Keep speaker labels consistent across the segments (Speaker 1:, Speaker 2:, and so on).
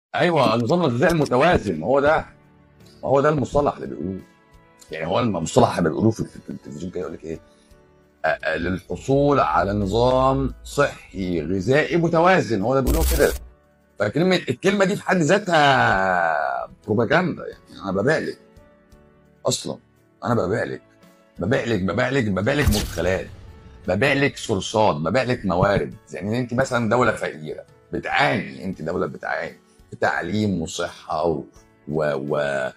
Speaker 1: ايوه النظام الغذائي المتوازن هو ده هو ده المصطلح اللي بيقولوه يعني هو المصطلح اللي بيقولوه في في التلفزيون كده يقول لك ايه آه، آه، للحصول على نظام صحي غذائي متوازن هو ده بيقولوه كده فكلمه الكلمه دي في حد ذاتها بروباجندا يعني انا ببالغ اصلا انا ببالغ ببالغ ببالغ ببالغ مدخلات ببالغ سورسات ببالغ موارد يعني انت مثلا دوله فقيره بتعاني انت دوله بتعاني في تعليم وصحه و... و... و...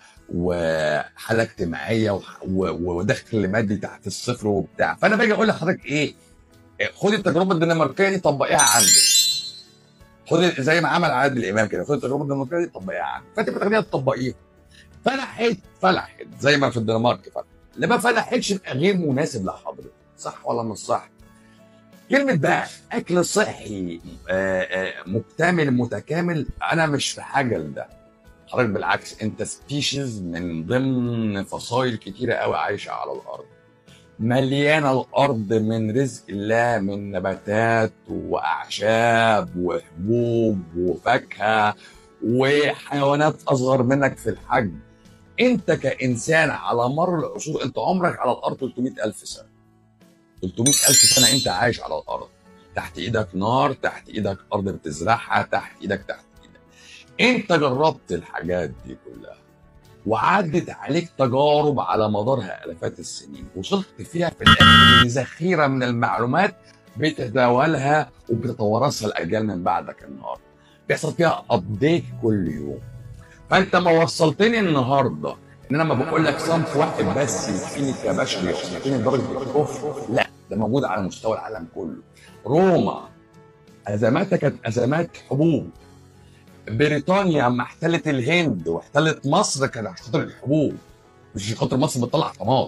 Speaker 1: وحاله اجتماعيه وح- و... ودخل مادي تحت الصفر وبتاع فانا باجي اقول لحضرتك ايه خد التجربه الدنماركيه دي طبقيها عندك خد زي ما عمل عادل امام كده خد التجربه الدنماركيه دي طبقيها عندك فانت بتاخديها تطبقيها فلحت فلحت زي ما في الدنمارك فلحت اللي ما فلحتش يبقى غير مناسب لحضرتك صح ولا مش صح؟ كلمة بقى أكل صحي آه، آه، مكتمل متكامل أنا مش في حاجة لده حضرتك بالعكس أنت سبيشيز من ضمن فصائل كتيرة قوي عايشة على الأرض مليانة الأرض من رزق الله من نباتات وأعشاب وحبوب وفاكهة وحيوانات أصغر منك في الحجم أنت كإنسان على مر العصور أنت عمرك على الأرض 300 ألف سنة 300 ألف سنة أنت عايش على الأرض تحت إيدك نار تحت إيدك أرض بتزرعها تحت إيدك تحت إيدك أنت جربت الحاجات دي كلها وعدت عليك تجارب على مدارها آلافات السنين وصلت فيها في الآخر لذخيرة من المعلومات بتتداولها وبتتوارثها الأجيال من بعدك النهاردة بيحصل فيها أبديت كل يوم فأنت ما وصلتني النهارده ان انا ما بقول لك صنف واحد بس يكفيني كبشر يكفيني درجه الكفر لا ده موجود على مستوى العالم كله روما ازماتها كانت ازمات حبوب بريطانيا لما احتلت الهند واحتلت مصر كانت عشان خاطر الحبوب مش عشان خاطر مصر بتطلع طماط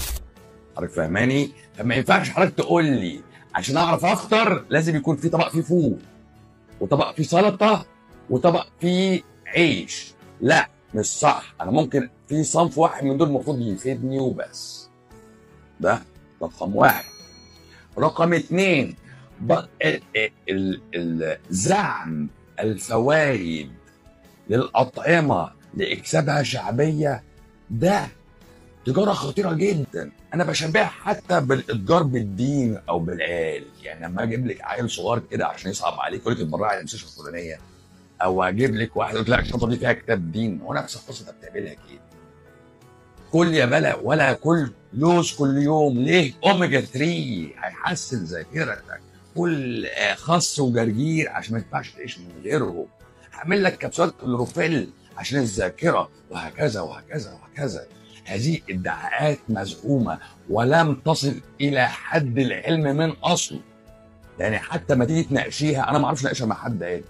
Speaker 1: حضرتك فاهماني؟ فما ينفعش حضرتك تقول لي عشان اعرف افطر لازم يكون في طبق فيه فول وطبق فيه سلطه وطبق فيه عيش لا مش صح انا ممكن في صنف واحد من دول المفروض يفيدني وبس ده رقم واحد رقم اتنين ب... ال... ال... ال... زعم الفوائد للأطعمة لإكسابها شعبية ده تجارة خطيرة جدا أنا بشبهها حتى بالإتجار بالدين أو بالعيال يعني لما أجيب لك عيل صغير كده عشان يصعب عليك يقول لك اتبرعي على المستشفى الفلانية او اجيب لك واحد يقول لك الشنطه دي فيها كتاب دين هو نفس القصه انت بتعملها كده كل يا بلا ولا كل لوز كل يوم ليه اوميجا 3 هيحسن ذاكرتك كل آه، خس وجرجير عشان ما ينفعش تعيش من غيرهم هعمل لك كبسولات كلوروفيل عشان الذاكره وهكذا وهكذا وهكذا هذه ادعاءات مزعومه ولم تصل الى حد العلم من اصله يعني حتى ما تيجي تناقشيها انا ما اعرفش اناقشها مع حد عادي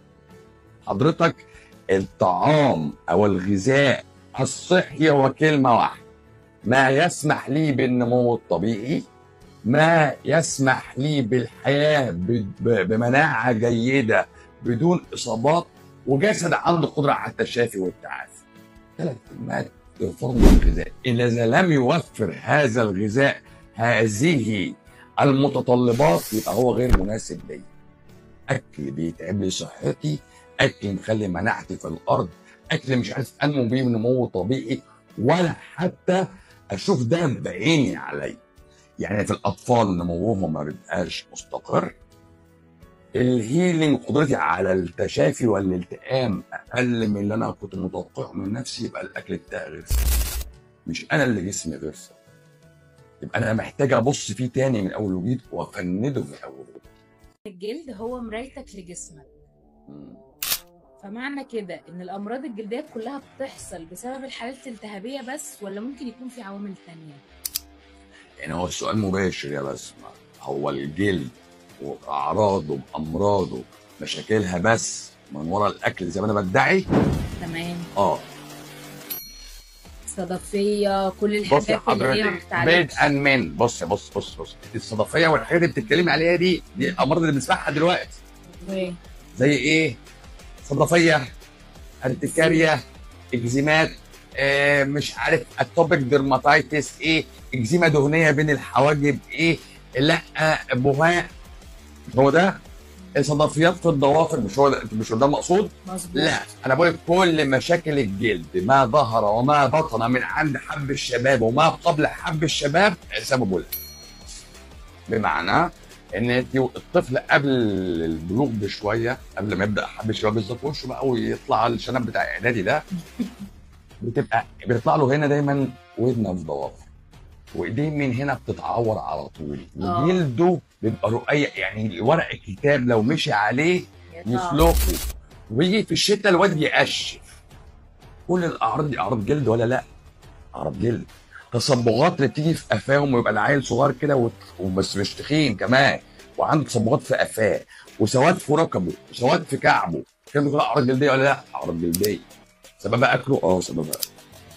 Speaker 1: حضرتك الطعام او الغذاء الصحي هو كلمه واحده ما يسمح لي بالنمو الطبيعي ما يسمح لي بالحياه ب- ب- بمناعه جيده بدون اصابات وجسد عنده قدره على التشافي والتعافي ثلاث كلمات يفرض الغذاء اذا لم يوفر هذا الغذاء هذه المتطلبات يبقى هو غير مناسب لي اكل بيتعب لي صحتي اكل مخلي مناعتي في الارض اكل مش عارف انمو بيه نمو طبيعي ولا حتى اشوف ده بعيني علي يعني في الاطفال نموهم ما بيبقاش مستقر الهيلينج قدرتي على التشافي والالتئام اقل من اللي انا كنت متوقعه من نفسي يبقى الاكل بتاعي غير صحي مش انا اللي جسمي غير صحي يبقى انا محتاج ابص فيه تاني من اول وجديد وافنده من اول وجديد
Speaker 2: الجلد هو مرايتك لجسمك
Speaker 1: مم.
Speaker 2: فمعنى كده ان الامراض الجلديه كلها بتحصل بسبب الحالات الالتهابيه بس ولا ممكن يكون في عوامل تانية
Speaker 1: يعني هو السؤال مباشر يا بسمة هو الجلد واعراضه بامراضه مشاكلها بس من ورا الاكل زي ما انا بدعي
Speaker 2: تمام
Speaker 1: اه
Speaker 2: صدفيه كل
Speaker 1: بص يا
Speaker 2: الحاجات اللي هي ما
Speaker 1: حضرتك
Speaker 2: بتتعالجش
Speaker 1: بدءا من بص بص بص بص الصدفيه والحاجات اللي بتتكلمي عليها دي دي الامراض اللي بنسمعها دلوقتي
Speaker 2: أوكي.
Speaker 1: زي ايه؟ صدفيه ارتكاريا اكزيمات آه مش عارف اتوبيك ديرماتايتس ايه اكزيما دهنيه بين الحواجب ايه لا بهاء هو ده الصدفيات في الضوافر مش هو ده مش هو ده المقصود
Speaker 2: مظبوط
Speaker 1: لا انا بقول لك كل مشاكل الجلد ما ظهر وما بطن من عند حب الشباب وما قبل حب الشباب سببه لها بمعنى ان انت الطفل قبل البلوغ بشويه قبل ما يبدا حب الشباب بالظبط وشه بقى ويطلع الشنب بتاع اعدادي ده بتبقى بيطلع له هنا دايما ودنه في ضوافر وايديه من هنا بتتعور على طول
Speaker 2: آه.
Speaker 1: وجلده بيبقى رقيق يعني ورق الكتاب لو مشي عليه يسلخه ويجي في الشتاء الواد يقشف كل الاعراض دي اعراض جلد ولا لا؟ اعراض جلد تصبغات اللي بتيجي في قفاهم ويبقى العيل صغير كده وت- وبس مش تخين كمان وعنده تصبغات في قفاه وسواد في ركبه وسواد في كعبه كده كلها اعراض جلديه ولا لا؟ اعراض جلديه سببها اكله؟ اه سببها أكله.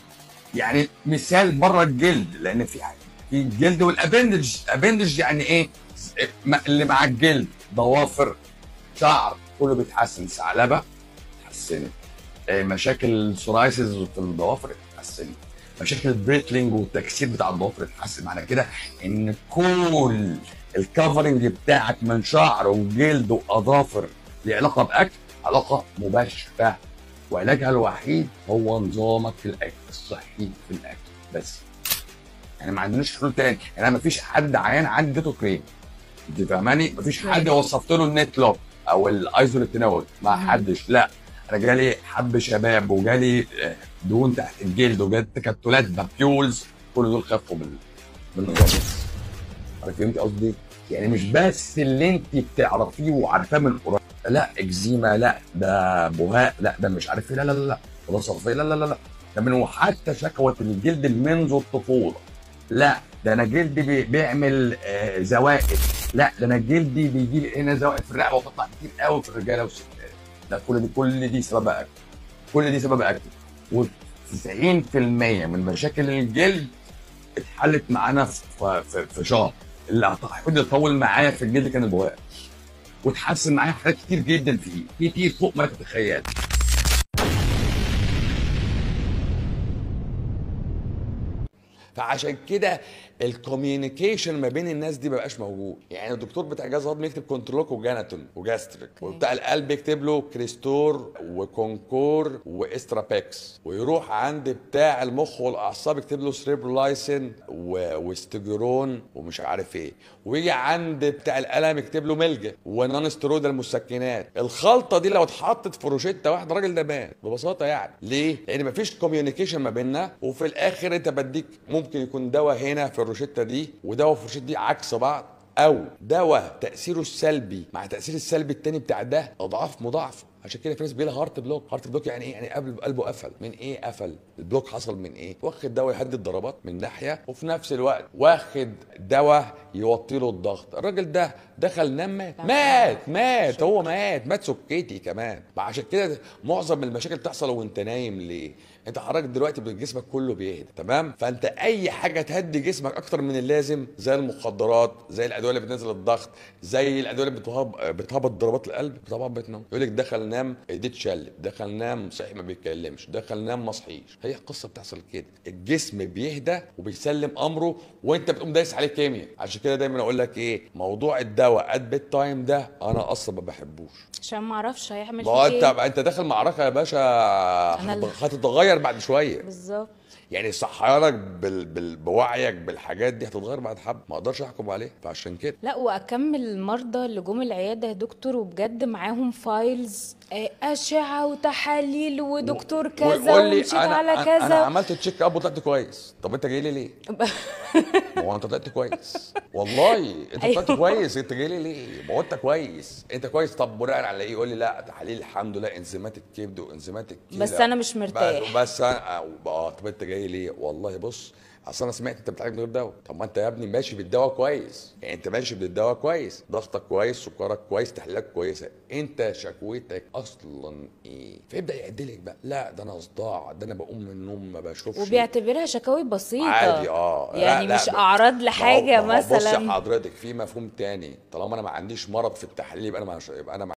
Speaker 1: يعني مثال بره الجلد لان في حاجه في الجلد والابندج الابندج يعني ايه؟ ما- اللي مع الجلد ضوافر شعر كله بيتحسن ثعلبه اتحسنت آه، مشاكل السورايسز في الضوافر اتحسنت مشاكل البريتلينج والتكسير بتاع الضوافر اتحسن معنى كده ان كل الكفرنج بتاعك من شعر وجلد واظافر ليه علاقه باكل علاقه مباشره وعلاجها الوحيد هو نظامك في الاكل الصحي في الاكل بس يعني ما عندناش حلول تاني يعني انا ما فيش حد عيان عندي اديته كريم انت فاهماني؟ ما فيش حد وصفت له النت لوك او الايزوليتينول ما
Speaker 2: مم.
Speaker 1: حدش لا انا جالي حب شباب وجالي آه، دهون تحت الجلد وجالي تكتلات بابيولز كل دول خفوا بال بالنظام ده عارف فهمت قصدي؟ يعني مش بس اللي انت بتعرفيه وعارفاه من قريب لا اكزيما لا ده بهاء لا ده مش عارف ايه لا لا لا لا ده صرفيه لا لا لا لا ده من وحتى شكوى الجلد منذ الطفوله لا ده انا جلدي بي- بيعمل آه، زوائد لا ده انا جلدي بيجي لي هنا زوائد في الرقبه وتطلع كتير قوي في الرجاله والستات ده كل دي كل دي سبب اكل كل دي سبب اكل و90% من مشاكل الجلد اتحلت معانا في في, في شهر اللي هتحاول يطول معايا في الجلد كان البواقي وتحسن معايا حاجات كتير جدا فيه كتير فوق ما تتخيل فعشان كده الكوميونيكيشن ما بين الناس دي ما بقاش موجود يعني الدكتور بتاع جهاز الهضم يكتب كنترولوك وجاناتون وجاستريك وبتاع القلب يكتب له كريستور وكونكور واسترابيكس ويروح عند بتاع المخ والاعصاب يكتب له سريبرولايسين و- واستجيرون ومش عارف ايه ويجي عند بتاع الالم يكتب له ملجا ونون ستيرويد المسكنات الخلطه دي لو اتحطت في روشته واحد الراجل ده مات ببساطه يعني ليه لان مفيش كوميونيكيشن ما بيننا وفي الاخر انت بديك ممكن يكون دواء هنا في الروشته دي ودواء في الروشته دي عكس بعض او دواء تاثيره السلبي مع تاثير السلبي التاني بتاع ده اضعاف مضاعفه عشان كده في ناس بيجي لها هارت بلوك هارت بلوك يعني ايه يعني قلب قلبه قفل من ايه قفل البلوك حصل من ايه واخد دواء يهدي الضربات من ناحيه وفي نفس الوقت واخد دواء يوطي له الضغط الراجل ده دخل نام مات مات مات هو مات مات سكتي كمان عشان كده معظم المشاكل تحصل وانت نايم ليه انت حضرتك دلوقتي جسمك كله بيهدى تمام فانت اي حاجه تهدي جسمك اكتر من اللازم زي المخدرات زي الادويه اللي بتنزل الضغط زي الادويه اللي بتهب- بتهبط ضربات القلب طبعا بتنام يقول لك دخل نام ايديه اتشلت دخل نام صحي ما بيتكلمش دخل نام ما صحيش هي قصه بتحصل كده الجسم بيهدى وبيسلم امره وانت بتقوم دايس عليه كيمياء عشان كده دايما اقول لك ايه موضوع الدواء ات بيت تايم ده انا اصلا ما بحبوش
Speaker 2: عشان ما اعرفش هيعمل
Speaker 1: ما هو
Speaker 2: فيك
Speaker 1: انت
Speaker 2: ايه
Speaker 1: انت داخل معركه يا باشا
Speaker 2: أنا اللي-
Speaker 1: هتتغير بعد شويه
Speaker 2: بالظبط
Speaker 1: يعني صحيانك بال... بال... بوعيك بالحاجات دي هتتغير بعد حبه ما اقدرش احكم عليه فعشان كده
Speaker 2: لا واكمل المرضى اللي جم العياده يا دكتور وبجد معاهم فايلز آه، اشعه وتحاليل ودكتور كذا
Speaker 1: ويقول لي
Speaker 2: ومشيت
Speaker 1: انا
Speaker 2: على
Speaker 1: أنا- انا
Speaker 2: كذا
Speaker 1: عملت تشيك اب وطلعت كويس طب انت جاي لي ليه؟ ما هو انت طلعت كويس والله انت
Speaker 2: أيوه.
Speaker 1: طلعت كويس انت جاي لي ليه؟ ما هو انت كويس انت كويس طب بناء على ايه؟ يقول لي لا تحاليل الحمد لله انزيمات الكبد وانزيمات الكلى
Speaker 2: بس أنا مش مرتاح.
Speaker 1: بس انا اه طب انت جاي ليه؟ والله بص اصل انا سمعت انت بتعالج من غير دواء طب ما انت يا ابني ماشي بالدواء كويس يعني انت ماشي بالدواء كويس ضغطك كويس سكرك كويس تحليلك كويسه انت شكوتك اصلا ايه فيبدا يعدلك بقى لا ده انا صداع ده انا بقوم من النوم ما بشوفش
Speaker 2: وبيعتبرها شكاوي بسيطه
Speaker 1: عادي اه لا،
Speaker 2: يعني
Speaker 1: لا،
Speaker 2: مش
Speaker 1: ب-
Speaker 2: اعراض
Speaker 1: ما هو-
Speaker 2: لحاجه
Speaker 1: ما هو بص
Speaker 2: مثلا
Speaker 1: يا حضرتك في مفهوم تاني طالما انا ما عنديش مرض في التحليل يبقى انا مش يبقى انا